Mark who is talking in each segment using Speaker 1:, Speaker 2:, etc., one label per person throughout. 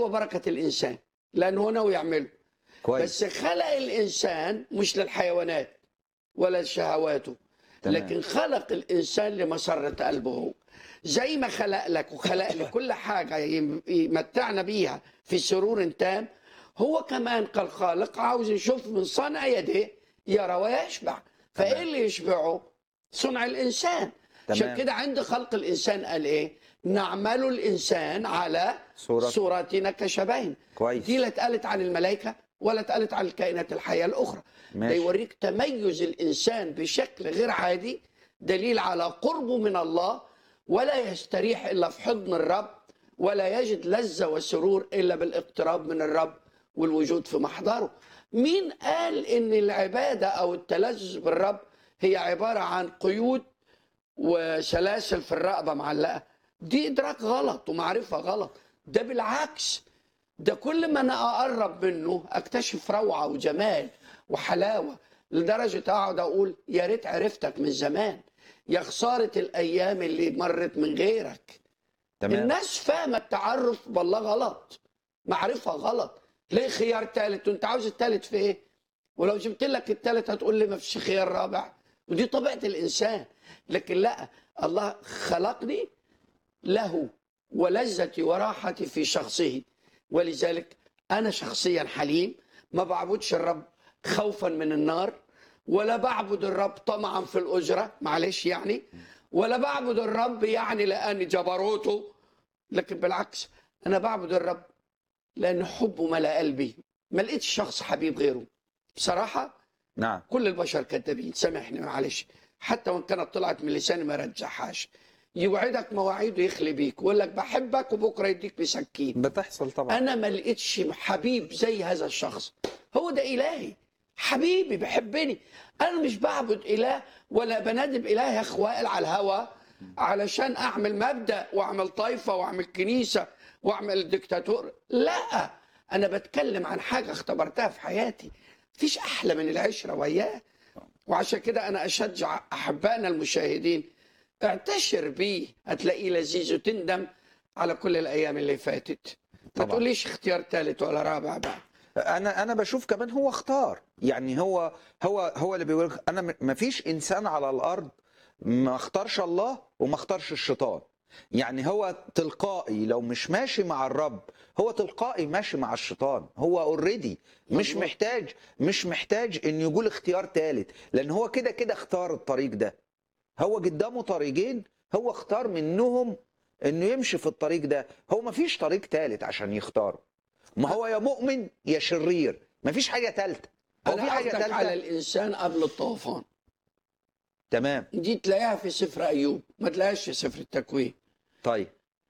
Speaker 1: وبركه الانسان لانه هو ناوي يعمله
Speaker 2: كويس
Speaker 1: بس خلق الانسان مش للحيوانات ولا لشهواته
Speaker 2: تمام.
Speaker 1: لكن خلق الانسان لمسره قلبه هو زي ما خلق لك وخلق لك كل حاجه يم- يمتعنا بيها في سرور تام هو كمان كالخالق عاوز يشوف من صنع يديه يرى ويشبع فايه
Speaker 2: تمام.
Speaker 1: اللي يشبعه؟ صنع الانسان عشان
Speaker 2: تمام.
Speaker 1: كده عند خلق الانسان قال ايه؟ نعمل الانسان على
Speaker 2: صورة
Speaker 1: صورتنا كشبهنا
Speaker 2: كويس
Speaker 1: دي لا اتقالت عن الملائكه ولا اتقالت عن الكائنات الحيه الاخرى ده
Speaker 2: ماشي
Speaker 1: يوريك تميز الانسان بشكل غير عادي دليل على قربه من الله ولا يستريح الا في حضن الرب ولا يجد لذه وسرور الا بالاقتراب من الرب والوجود في محضره مين قال ان العباده او التلذذ بالرب هي عباره عن قيود وسلاسل في الرقبه معلقه دي ادراك غلط ومعرفه غلط ده بالعكس ده كل ما انا اقرب منه اكتشف روعه وجمال وحلاوه لدرجه اقعد اقول يا ريت عرفتك من زمان يا خساره الايام اللي مرت من غيرك
Speaker 2: تمام
Speaker 1: الناس فاهمه التعرف بالله غلط معرفه غلط ليه خيار ثالث وانت عاوز الثالث في ايه ولو جبت لك الثالث هتقول لي ما فيش خيار رابع ودي طبيعه الانسان لكن لا الله خلقني له ولذتي وراحتي في شخصه ولذلك انا شخصيا حليم ما بعبدش الرب خوفا من النار ولا بعبد الرب طمعا في الاجره معلش يعني ولا بعبد الرب يعني لاني جبروته لكن بالعكس انا بعبد الرب لان حبه ملا قلبي ما لقيتش شخص حبيب غيره بصراحه
Speaker 2: نعم
Speaker 1: كل البشر كذابين سامحني معلش حتى وان كانت طلعت من لساني ما رجعهاش يوعدك مواعيد ويخلي بيك ويقول لك بحبك وبكره يديك بسكين
Speaker 2: بتحصل طبعا
Speaker 1: انا ما لقيتش حبيب زي هذا الشخص هو ده الهي حبيبي بيحبني انا مش بعبد اله ولا بنادب اله يا اخوائل على الهوى علشان اعمل مبدا واعمل طائفه واعمل كنيسه واعمل ديكتاتور لا انا بتكلم عن حاجه اختبرتها في حياتي مفيش احلى من العشره وياه وعشان كده انا اشجع احبائنا المشاهدين اعتشر بيه هتلاقيه لذيذ وتندم على كل الايام اللي فاتت ما
Speaker 2: طبعا.
Speaker 1: تقوليش اختيار ثالث ولا رابع بقى
Speaker 2: انا انا بشوف كمان هو اختار يعني هو هو هو اللي بيقول انا ما فيش انسان على الارض ما اختارش الله وما اختارش الشيطان يعني هو تلقائي لو مش ماشي مع الرب هو تلقائي ماشي مع الشيطان هو اوريدي مش
Speaker 1: مظبوط.
Speaker 2: محتاج مش محتاج ان يقول اختيار ثالث لان هو كده كده اختار الطريق ده هو قدامه طريقين هو اختار منهم انه يمشي في الطريق ده هو ما فيش طريق ثالث عشان يختاره ما هو يا مؤمن يا شرير ما فيش حاجه ثالثه هو
Speaker 1: انا
Speaker 2: في حاجه
Speaker 1: أخدك على
Speaker 2: ثالثه
Speaker 1: الانسان قبل الطوفان
Speaker 2: تمام
Speaker 1: دي تلاقيها في سفر ايوب ما تلاقيهاش في سفر التكوين
Speaker 2: طيب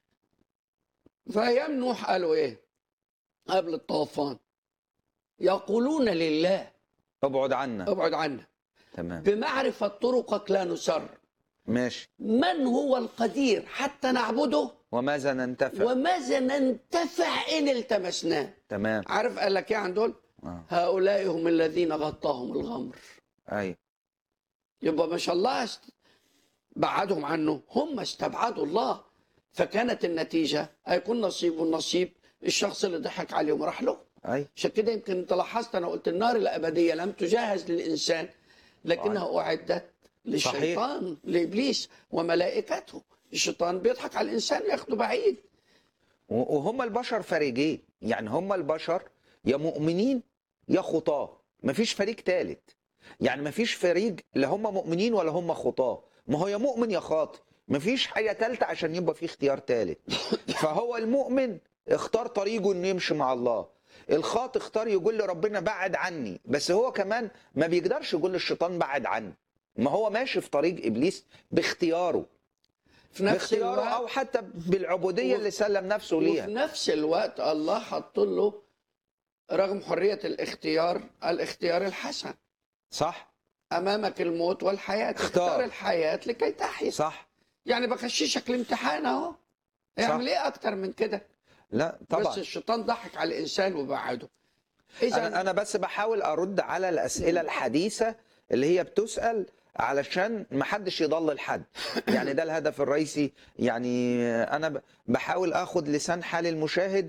Speaker 1: في ايام نوح قالوا ايه قبل الطوفان يقولون لله
Speaker 2: ابعد عنا
Speaker 1: ابعد عنا
Speaker 2: تمام
Speaker 1: بمعرفه طرقك لا نسر
Speaker 2: ماشي
Speaker 1: من هو القدير حتى نعبده
Speaker 2: وماذا ننتفع
Speaker 1: وماذا ننتفع ان التمسناه
Speaker 2: تمام
Speaker 1: عارف قال لك ايه عن دول
Speaker 2: اه
Speaker 1: هؤلاء هم الذين غطاهم الغمر
Speaker 2: ايوه
Speaker 1: يبقى ما شاء الله است... بعدهم عنه هم استبعدوا الله فكانت النتيجة هيكون نصيب والنصيب الشخص اللي ضحك عليهم راح له
Speaker 2: ايوه
Speaker 1: عشان كده يمكن انت لاحظت انا قلت النار الابديه لم تجهز للانسان لكنها اعدت للشيطان لابليس وملائكته الشيطان بيضحك على الانسان وياخده بعيد
Speaker 2: و- وهم البشر فريقين يعني هم البشر يا مؤمنين يا خطاه مفيش فريق ثالث يعني مفيش فريق لا هم مؤمنين ولا هم خطاه ما هو يا مؤمن يا خاطئ مفيش حاجه ثالثه عشان يبقى في اختيار ثالث فهو المؤمن اختار طريقه انه يمشي مع الله الخاطئ اختار يقول لربنا بعد عني بس هو كمان ما بيقدرش يقول للشيطان بعد عني ما هو ماشي في طريق ابليس باختياره
Speaker 1: في نفس
Speaker 2: باختياره
Speaker 1: الوقت
Speaker 2: او حتى بالعبوديه
Speaker 1: وف-
Speaker 2: اللي سلم نفسه
Speaker 1: وفي
Speaker 2: ليها
Speaker 1: نفس الوقت الله حط له رغم حريه الاختيار الاختيار الحسن
Speaker 2: صح
Speaker 1: امامك الموت والحياه
Speaker 2: اختار.
Speaker 1: اختار الحياه لكي تحيا
Speaker 2: صح
Speaker 1: يعني بخششك الامتحان اهو يعمل ايه اكتر من كده
Speaker 2: لا
Speaker 1: بس
Speaker 2: طبعا
Speaker 1: الشيطان ضحك على الانسان وبعده اذا
Speaker 2: انا انا بس بحاول ارد على الاسئله الحديثه اللي هي بتسال علشان ما حدش يضلل حد يعني ده الهدف الرئيسي يعني انا ب- بحاول اخد لسان حال المشاهد